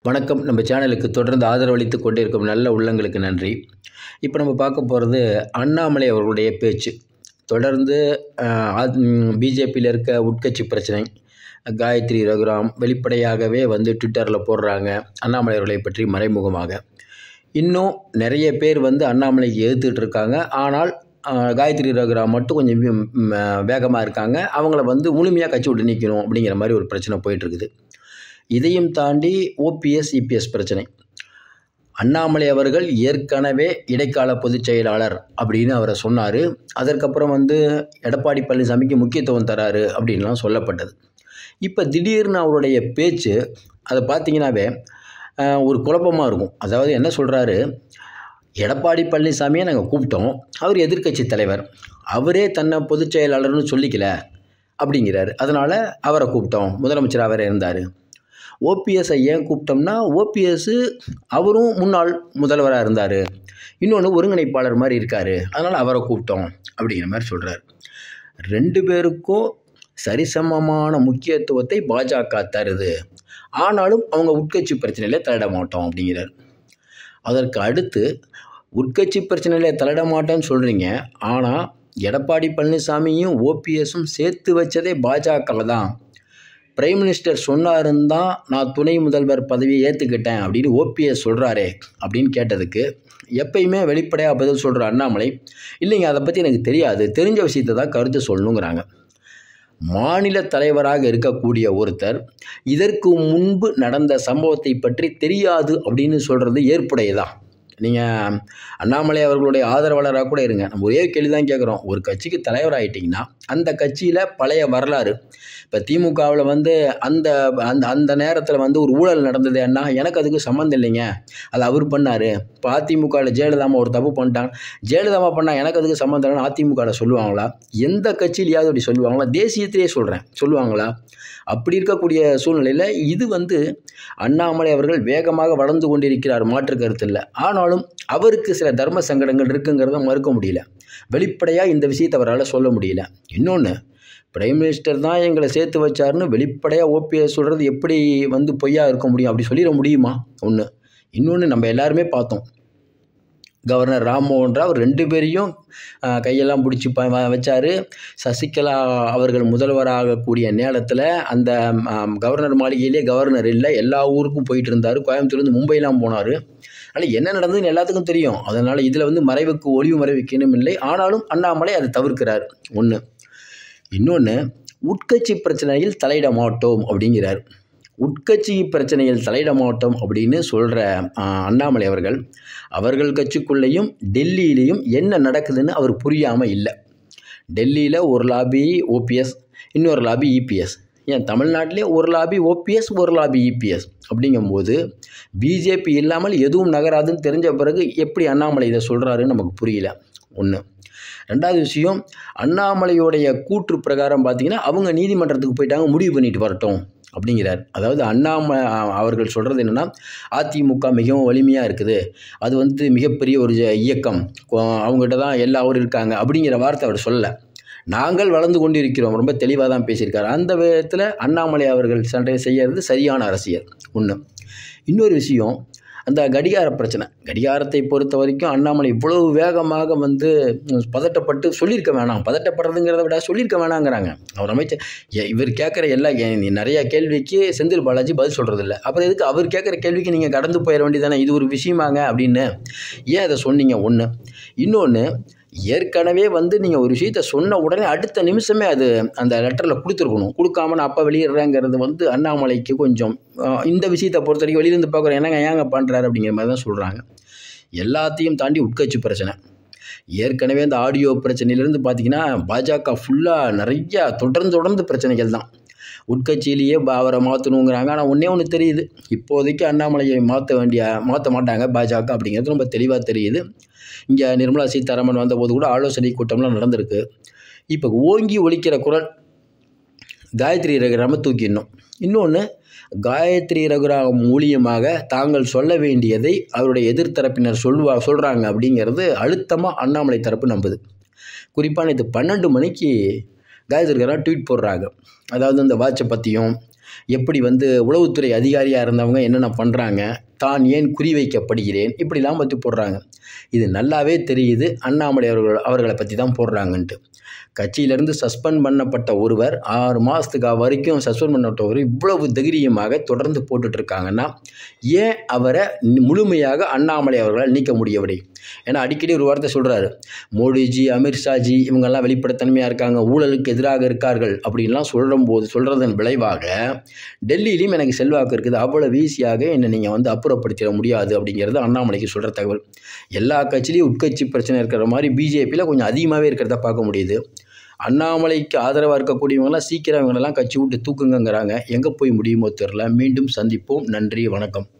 வணக்கம் நம்ம சேனலுக்கு தொடர்ந்து ஆதரவளித்து கொண்டிருக்கும் நல்ல உள்ளங்களுக்கு நன்றி இப்போ நம்ம பார்க்க போகிறது அண்ணாமலை அவர்களுடைய பேச்சு தொடர்ந்து பிஜேபியில் இருக்க உட்கட்சி பிரச்சனை காயத்ரி ரகுராம் வெளிப்படையாகவே வந்து ட்விட்டரில் போடுறாங்க அண்ணாமலை அவர்களை பற்றி மறைமுகமாக இன்னும் நிறைய பேர் வந்து அண்ணாமலைக்கு எதிர்த்துட்டு இருக்காங்க ஆனால் ஆஹ், காயத்ரி ரகுராம் மட்டும் கொஞ்சம் வேகமாக இருக்காங்க அவங்கள வந்து முழுமையாக கட்சி விட்டு நீக்கணும் அப்படிங்கிற மாதிரி ஒரு பிரச்சனை போயிட்டுருக்குது இதையும் தாண்டி ஓபிஎஸ் இபிஎஸ் பிரச்சனை அண்ணாமலை அவர்கள் ஏற்கனவே இடைக்கால பொதுச் செயலாளர் அப்படின்னு அவரை சொன்னார் அதற்கப்புறம் வந்து எடப்பாடி பழனிசாமிக்கு முக்கியத்துவம் தராரு அப்படின்லாம் சொல்லப்பட்டது இப்போ திடீர்னு அவருடைய பேச்சு அதை பார்த்தீங்கன்னாவே ஆஹ், ஒரு குழப்பமாக இருக்கும் அதாவது என்ன சொல்கிறாரு எடப்பாடி பழனிசாமியை நாங்கள் கூப்பிட்டோம் அவர் எதிர்க்கட்சி தலைவர் அவரே தன்னை பொதுச் செயலாளர்னு சொல்லிக்கல அப்படிங்கிறாரு அதனால் அவரை கூப்பிட்டோம் முதலமைச்சர் அவரே இருந்தார் ஓபிஎஸ்ஐ ஏன் கூப்பிட்டோம்னா ஓபிஎஸ் அவரும் முன்னாள் முதல்வராக இருந்தார் இன்னொன்று ஒருங்கிணைப்பாளர் மாதிரி இருக்கார் அதனால் அவரை கூப்பிட்டோம் அப்படிங்கிற மாதிரி சொல்கிறார் ரெண்டு பேருக்கும் சரிசமமான முக்கியத்துவத்தை பாஜக தருது ஆனாலும் அவங்க உட்கட்சி பிரச்சனையில தலையிட மாட்டோம் அப்படிங்கிறார் அதற்கு அடுத்து உட்கட்சி பிரச்சனையில தலையிட மாட்டேன்னு சொல்கிறீங்க ஆனால் எடப்பாடி பழனிசாமியும் ஓபிஎஸும் சேர்த்து வச்சதே பாஜக தான் பிரைம் மினிஸ்டர் சொன்னாருன்னு தான் நான் துணை முதல்வர் பதவியை ஏற்றுக்கிட்டேன் அப்படின்னு ஓபிஎஸ் சொல்கிறாரே அப்படின்னு கேட்டதுக்கு எப்பயுமே வெளிப்படையாக பதில் சொல்கிற அண்ணாமலை இல்லைங்க அதை பற்றி எனக்கு தெரியாது தெரிஞ்ச விஷயத்தை தான் கருத்து சொல்லணுங்கிறாங்க மாநில தலைவராக இருக்கக்கூடிய ஒருத்தர் இதற்கு முன்பு நடந்த சம்பவத்தை பற்றி தெரியாது அப்படின்னு சொல்கிறது ஏற்புடையதா நீங்கள் அண்ணாமலை அவர்களுடைய ஆதரவாளராக கூட இருங்க நம்ம ஒரே கேள்வி தான் கேட்குறோம் ஒரு கட்சிக்கு தலைவராகிட்டிங்கன்னா அந்த கட்சியில் பழைய வரலாறு இப்போ திமுகவில் வந்து அந்த அந்த அந்த நேரத்தில் வந்து ஒரு ஊழல் நடந்தது என்ன எனக்கு அதுக்கு சம்மந்தம் இல்லைங்க அது அவர் பண்ணார் இப்போ அதிமுகவில் ஜெயலலிதாமா ஒரு தப்பு பண்ணிட்டாங்க ஜெயலலிதாமா பண்ணால் எனக்கு அதுக்கு சம்மந்தம் இல்லைன்னு அதிமுகவில் சொல்லுவாங்களா எந்த கட்சியிலையாவது அப்படி சொல்லுவாங்களா தேசியத்திலே சொல்கிறேன் சொல்லுவாங்களா அப்படி இருக்கக்கூடிய சூழ்நிலையில் இது வந்து அண்ணாமலை அவர்கள் வேகமாக வளர்ந்து கொண்டிருக்கிறார் மாற்று கருத்து இல்லை ஆனாலும் அவருக்கு சில தர்ம சங்கடங்கள் இருக்குங்கிறத மறுக்க முடியல வெளிப்படையாக இந்த விஷயத்தை அவரால் சொல்ல முடியல இன்னொன்று பிரைம் மினிஸ்டர் தான் எங்களை சேர்த்து வச்சாருன்னு வெளிப்படையாக ஓபிஎஸ் சொல்கிறது எப்படி வந்து பொய்யா இருக்க முடியும் அப்படி சொல்லிட முடியுமா ஒன்று இன்னொன்று நம்ம எல்லாருமே பார்த்தோம் கவர்னர் ராம்மோகன் ராவ் ரெண்டு பேரையும் ஆஹ், கையெல்லாம் பிடிச்சி ப வ- வச்சாரு சசிகலா அவர்கள் முதல்வராகக்கூடிய நேரத்தில் அந்த ஆம், கவர்னர் மாளிகையிலே கவர்னர் இல்லை எல்லா ஊருக்கும் போயிட்டு இருந்தார் கோயம்புத்தூர்லேருந்து மும்பைலாம் போனார் அதனால் என்ன நடந்ததுன்னு எல்லாத்துக்கும் தெரியும் அதனால் இதில் வந்து மறைவுக்கு ஒளிவு மறைவுக்கு இல்லை ஆனாலும் அண்ணாமலை அதை தவிர்க்கிறார் ஒன்று இன்னொன்று உட்கட்சி பிரச்சனையில் தலையிட மாட்டோம் அப்படிங்கிறார் உட்கட்சி பிரச்சனையில் தலையிட மாட்டோம் அப்படின்னு சொல்கிற அண்ணாமலை அவர்கள் அவர்கள் கட்சிக்குள்ளேயும் டெல்லியிலையும் என்ன நடக்குதுன்னு அவர் புரியாமல் இல்லை டெல்லியில் ஒரு லாபி ஓபிஎஸ் இன்னொரு லாபி இபிஎஸ் ஏன் தமிழ்நாட்டிலே ஒரு லாபி ஓபிஎஸ் ஒரு லாபி இபிஎஸ் அப்படிங்கும்போது பிஜேபி இல்லாமல் எதுவும் நகராதுன்னு தெரிஞ்ச பிறகு எப்படி அண்ணாமலை இதை சொல்கிறாருன்னு நமக்கு புரியல ஒன்று ரெண்டாவது விஷயம் அண்ணாமலையுடைய கூற்று பிரகாரம் பார்த்தீங்கன்னா அவங்க நீதிமன்றத்துக்கு போயிட்டாங்க முடிவு பண்ணிட்டு வரட்டும் அப்படிங்கிறார் அதாவது அண்ணாம அவர்கள் சொல்கிறது என்னென்னா அதிமுக மிகவும் வலிமையாக இருக்குது அது வந்து மிகப்பெரிய ஒரு ஜ- இயக்கம் கொ- அவங்ககிட்ட தான் எல்லாரும் இருக்காங்க அப்படிங்கிற வார்த்தை அவர் சொல்லலை நாங்கள் வளர்ந்து கொண்டு இருக்கிறோம் ரொம்ப தெளிவாக தான் பேசியிருக்காரு அந்த விதத்தில் அண்ணாமலை அவர்கள் சண்டை செய்யறது சரியான அரசியல் ஒன்று இன்னொரு விஷயம் அந்த கடிகார பிரச்சனை கடிகாரத்தை பொறுத்த வரைக்கும் அண்ணாமலை இவ்வளவு வேகமாக வந்து ம், பதட்டப்பட்டு சொல்லியிருக்க வேணாம் பதட்டப்படுறதுங்கிறத விட சொல்லியிருக்க வேணாங்கிறாங்க அவர் அமைச்சர் ஏ- இவர் கேட்குற எல்லா ஏ- நிறைய கேள்விக்கு செந்தில் பாலாஜி பதில் சொல்கிறது இல்லை அப்புறம் எதுக்கு அவர் கேட்குற கேள்விக்கு நீங்கள் கடந்து போயிட வேண்டியதானே இது ஒரு விஷயமாங்க அப்படின்னு ஏன் அதை சொன்னீங்க ஒன்று இன்னொன்று ஏற்கனவே வந்து நீங்கள் ஒரு விஷயத்த சொன்ன உடனே அடுத்த நிமிஷமே அது அந்த லெட்டரில் கொடுத்துருக்கணும் கொடுக்காம நான் அப்போ வெளியிடுறேங்கிறது வந்து அண்ணாமலைக்கு கொஞ்சம் ஆஹ், இந்த விஷயத்தை பொறுத்த வரைக்கும் வெளியிருந்து பார்க்குறோம் என்னங்க ஏங்க பண்ணுறாரு அப்படிங்கிற மாதிரி தான் சொல்கிறாங்க எல்லாத்தையும் தாண்டி உட்கட்சி பிரச்சனை ஏற்கனவே இந்த ஆடியோ பிரச்சனையிலேருந்து பார்த்தீங்கன்னா பாஜக ஃபுல்லாக நிறையா தொடர்ந்து தொடர்ந்து பிரச்சனைகள் தான் உட்கட்சியிலேயே ப- அவரை மாற்றணுங்கிறாங்க ஆனால் ஒன்றே ஒன்று தெரியுது இப்போதைக்கு அண்ணாமலையை மாற்ற வேண்டிய மாற்ற மாட்டாங்க பாஜக அப்படிங்கிறது ரொம்ப தெளிவாக தெரியுது இங்கே நிர்மலா சீதாராமன் வந்தபோது கூட ஆலோசனை கூட்டம்லாம் நடந்திருக்கு இப்போ ஓங்கி ஒலிக்கிற குரல் காயத்ரி ரகுராம தூக்கிடணும் இன்னொன்று காயத்ரி ரகுராம் மூலியமாக தாங்கள் சொல்ல வேண்டியதை அவருடைய எதிர்த்தரப்பினர் சொல்வா சொல்கிறாங்க அப்படிங்கிறது அழுத்தமாக அண்ணாமலை தரப்பு நம்புது குறிப்பாக நேற்று பன்னெண்டு மணிக்கு காயத்ரி ரகுராம் ட்வீட் போடுறாங்க அதாவது இந்த வாட்சை பற்றியும் எப்படி வந்து உளவுத்துறை அதிகாரியாக இருந்தவங்க என்னென்ன பண்ணுறாங்க தான் ஏன் குறிவைக்கப்படுகிறேன் இப்படிலாம் பற்றி போடுறாங்க இது நல்லாவே தெரியுது அண்ணாமலை அவர்கள் அவர்களை பற்றி தான் போடுறாங்கன்ட்டு கட்சியிலேருந்து சஸ்பெண்ட் பண்ணப்பட்ட ஒருவர் ஆறு மாதத்துக்கு வரைக்கும் சஸ்பெண்ட் பண்ணப்பட்டவர் இவ்வளவு தைரியமாக தொடர்ந்து போட்டுட்டு இருக்காங்கன்னா ஏன் அவரை முழுமையாக அண்ணாமலை அவர்களால் நீக்க முடியவில்லை ஏன்னா அடிக்கடி ஒரு வார்த்தை சொல்கிறாரு மோடிஜி அமித்ஷாஜி இவங்கெல்லாம் வெளிப்படைத்தன்மையாக இருக்காங்க ஊழலுக்கு எதிராக இருக்கார்கள் அப்படின்லாம் சொல்லும் போது சொல்கிறதன் விளைவாக டெல்லியிலையும் எனக்கு செல்வாக்கு இருக்குது அவ்வளோ ஈஸியாக என்னை நீங்கள் வந்து அப்புறப்படுத்திட முடியாது அப்படிங்கிறது அண்ணாமலைக்கு சொல்கிற தகவல் எல்லா கட்சியிலையும் உட்கட்சி பிரச்சனை இருக்கிற மாதிரி பிஜேபியில் கொஞ்சம் அதிகமாகவே இருக்கிறத பார்க்க முடியுது அண்ணாமலைக்கு ஆதரவாக இருக்கக்கூடியவங்களாம் சீக்கிரம் இவங்களெல்லாம் கட்சி விட்டு தூக்குங்கங்கிறாங்க எங்கே போய் முடியுமோ தெரில மீண்டும் சந்திப்போம் நன்றி வணக்கம்